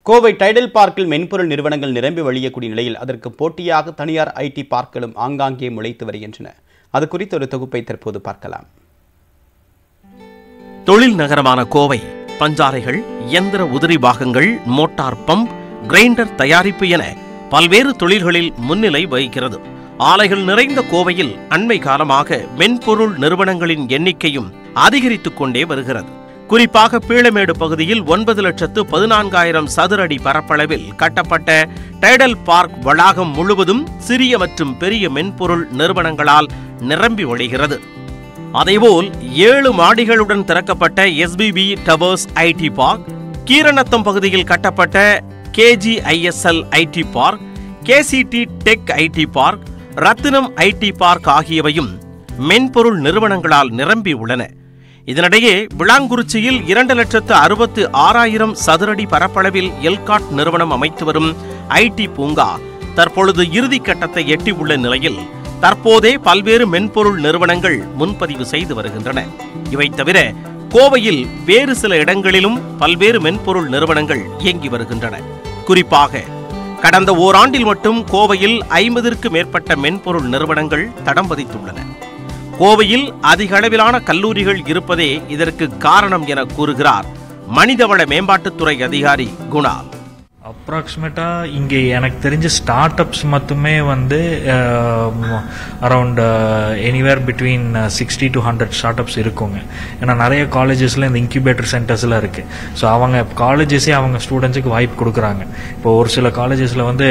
Kovai tidal பார்க்கில் மென்பொருள் நிறுவனங்கள் நிரம்பி வழியக்கூடிய நிலையில் அதற்கு போட்டியாக தனியார் ஐடி பார்க்களும் ஆங்காங்கே முளைத்து வருகின்றன அது குறித்த ஒரு தொகுப்பை தற்போது பார்க்கலாம் தொழில் நகரமான கோவை பஞ்சாலைகள் இயந்திர உதிரி பாகங்கள் மோட்டார் பம்ப் கிரைண்டர் தயாரிப்பு என பல்வேறு தொழில்களில் முன்னிலை வகிக்கிறது ஆலைகள் நிறைந்த கோவையில் அண்மை காலமாக மென்பொருள் நிறுவனங்களின் எண்ணிக்கையும் அதிகரித்துக் கொண்டே வருகிறது குறிப்பாக பீளமேடு பகுதியில் ஒன்பது லட்சத்து பதினான்காயிரம் சதுர அடி பரப்பளவில் கட்டப்பட்ட டைடல் பார்க் வளாகம் முழுவதும் சிறிய மற்றும் பெரிய மென்பொருள் நிறுவனங்களால் நிரம்பி வழிகிறது அதேபோல் ஏழு மாடிகளுடன் திறக்கப்பட்ட SPB towers IT park Keeranatham பகுதியில் கட்டப்பட்ட KGISL IT park KCT tech IT park Rathinam IT park ஆகியவையும் மென்பொருள் நிறுவனங்களால் நிரம்பி உள்ளன இதனிடையே விளாங்குறிச்சியில் இரண்டு லட்சத்து அறுபத்து ஆறாயிரம் சதுரடி பரப்பளவில் எல்காட் நிறுவனம் அமைத்து வரும் ஐடி பூங்கா தற்பொழுது இறுதி கட்டத்தை எட்டியுள்ள நிலையில் தற்போதே பல்வேறு மென்பொருள் நிறுவனங்கள் முன்பதிவு செய்து வருகின்றன இவை தவிர கோவையில் வேறு சில இடங்களிலும் பல்வேறு மென்பொருள் நிறுவனங்கள் இயங்கி வருகின்றன குறிப்பாக கடந்த ஓராண்டில் மட்டும் கோவையில் ஐம்பதிற்கு மேற்பட்ட மென்பொருள் நிறுவனங்கள் தடம் பதித்துள்ளன கோவையில் அதிக அளவிலான கல்லூரிகள் இருப்பதே இதற்கு காரணம் என கூறுகிறார் மனிதவள மேம்பாட்டுத்துறை அதிகாரி குணால் அப்ராக்சிமேட்டாக இங்கே எனக்கு தெரிஞ்ச ஸ்டார்ட் அப்ஸ் மட்டுமே வந்து around anywhere between sixty to hundred startups இருக்குங்க ஏன்னா நிறைய காலேஜஸில் இந்த இன்குபேட்டர் சென்டர்ஸ்லாம் இருக்குது ஸோ அவங்க காலேஜஸே அவங்க ஸ்டூடெண்ட்ஸுக்கு வாய்ப்பு கொடுக்குறாங்க இப்போ ஒரு சில காலேஜஸில் வந்து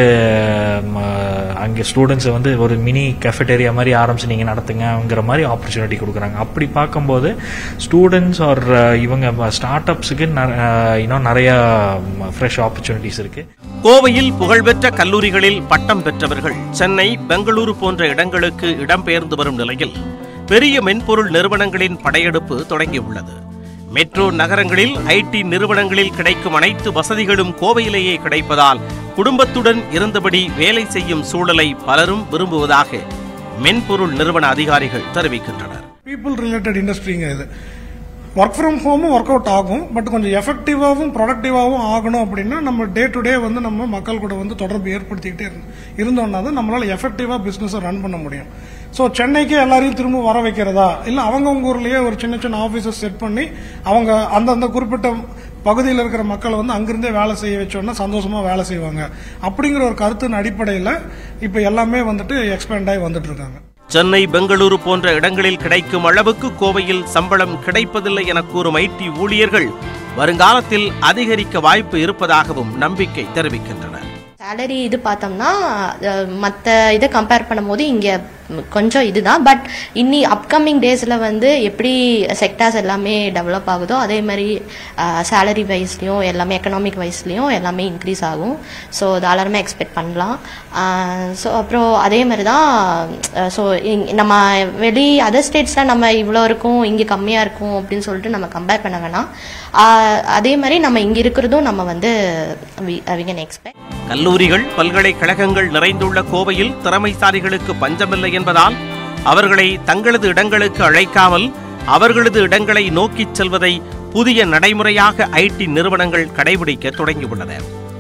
ம, அங்கே ஸ்டூடெண்ட்ஸை வந்து ஒரு மினி கெஃபெட்டேரியா மாதிரி ஆரம்பிச்சு நீங்கள் நடத்துங்கங்கிற மாதிரி ஆப்பர்ச்சுனிட்டி கொடுக்குறாங்க அப்படி பார்க்கும்போது ஸ்டூடெண்ட்ஸ் ஆர் இவங்க ஸ்டார்ட் அப்ஸுக்கு இன்னும் நிறைய ஃப்ரெஷ் ஆப்பர்ச்சுனிட்டிஸ் இருக்கு கோவையில் புகழ்பெற்ற கல்லூரிகளில் பட்டம் பெற்றவர்கள் சென்னை பெங்களூரு போன்ற இடங்களுக்கு இடம்பெயர்ந்து வரும் நிலையில் பெரிய மென்பொருள் நிறுவனங்களின் படையெடுப்பு தொடங்கியுள்ளது மெட்ரோ நகரங்களில் ஐடி நிறுவனங்களில் கிடைக்கும் அனைத்து வசதிகளும் கோவையிலேயே கிடைப்பதால் குடும்பத்துடன் இருந்தபடி வேலை செய்யும் சூழலை பலரும் விரும்புவதாக மென்பொருள் நிறுவன அதிகாரிகள் தெரிவிக்கின்றனர் பீப்புள் ரிலேட்டட் இண்டஸ்ட்ரிங்க இது ஒர்க் ஃப்ரம் ஹோமும் ஒர்க் அவுட் ஆகும் பட் கொஞ்சம் எஃபெக்டிவாகவும் ப்ரொடக்டிவாகவும் ஆகணும் அப்படின்னா நம்ம டே டு டே வந்து நம்ம மக்கள் கூட வந்து தொடர்பு ஏற்படுத்திக்கிட்டே இருந்து இருந்தோம்னா தான் நம்மளால எஃபெக்டிவாக பிஸ்னஸை ரன் பண்ண முடியும் ஸோ சென்னைக்கு எல்லாரையும் திரும்ப வர வைக்கிறதா இல்லை அவங்கவுங்க ஊர்லேயே ஒரு சின்ன சின்ன ஆஃபீஸஸ் செட் பண்ணி அவங்க அந்தந்த குறிப்பிட்ட பகுதியில் இருக்கிற மக்களை வந்து அங்கிருந்தே வேலை செய்ய வச்சோன்னா சந்தோஷமா வேலை செய்வாங்க அப்படிங்கிற ஒரு கருத்தின் அடிப்படையில் இப்போ எல்லாமே வந்துட்டு எக்ஸ்பேண்ட் ஆகி வந்துட்டு இருக்காங்க சென்னை பெங்களூரு போன்ற இடங்களில் கிடைக்கும் அளவுக்கு கோவையில் சம்பளம் கிடைப்பதில்லை என கூறும் ஐடி ஊழியர்கள் வருங்காலத்தில் அதிகரிக்க வாய்ப்பு இருப்பதாகவும் நம்பிக்கை தெரிவிக்கின்றனர் சேலரி இது பார்த்தோம்னா மற்ற இதை கம்பேர் பண்ணும்போது இங்கே கொஞ்சம் இதுதான் பட் இன்னி அப்கமிங் டேஸில் வந்து எப்படி செக்டார்ஸ் எல்லாமே டெவலப் ஆகுதோ அதே மாதிரி சேலரி வைஸ்லையும் எல்லாமே எக்கனாமிக் வைஸ்லையும் எல்லாமே இன்க்ரீஸ் ஆகும் ஸோ தாராளமாக எக்ஸ்பெக்ட் பண்ணலாம் ஸோ அப்புறம் அதே மாதிரி தான் ஸோ நம்ம வெளி அதர் ஸ்டேட்ஸில் நம்ம இவ்வளோ இருக்கும் இங்கே கம்மியாக இருக்கும் அப்படின்னு சொல்லிட்டு நம்ம கம்பேர் பண்ண வேணாம் ஆஹ் அதே மாதிரி நம்ம இங்கே இருக்கிறதும் நம்ம வந்து வி கேன் எக்ஸ்பெக்ட் கல்லூரிகள் பல்கலைக்கழகங்கள் நிறைந்துள்ள கோவையில் திறமைசாலிகளுக்கு பஞ்சமில்லை என்பதால் அவர்களை தங்களது இடங்களுக்கு அழைக்காமல் அவர்களது இடங்களை நோக்கிச் செல்வதை புதிய நடைமுறையாக ஐடி நிறுவனங்கள் கடைபிடிக்க தொடங்கியுள்ளன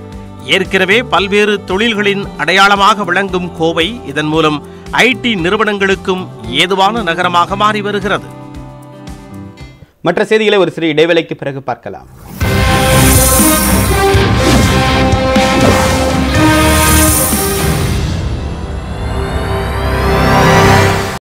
ஏற்கனவே பல்வேறு தொழில்களின் அடையாளமாக விளங்கும் கோவை இதன் மூலம் ஐடி நிறுவனங்களுக்கும் ஏதுவான நகரமாக மாறி வருகிறது மற்ற செய்திகளை ஒரு சிறு இடைவேளைக்கு பிறகு பார்க்கலாம்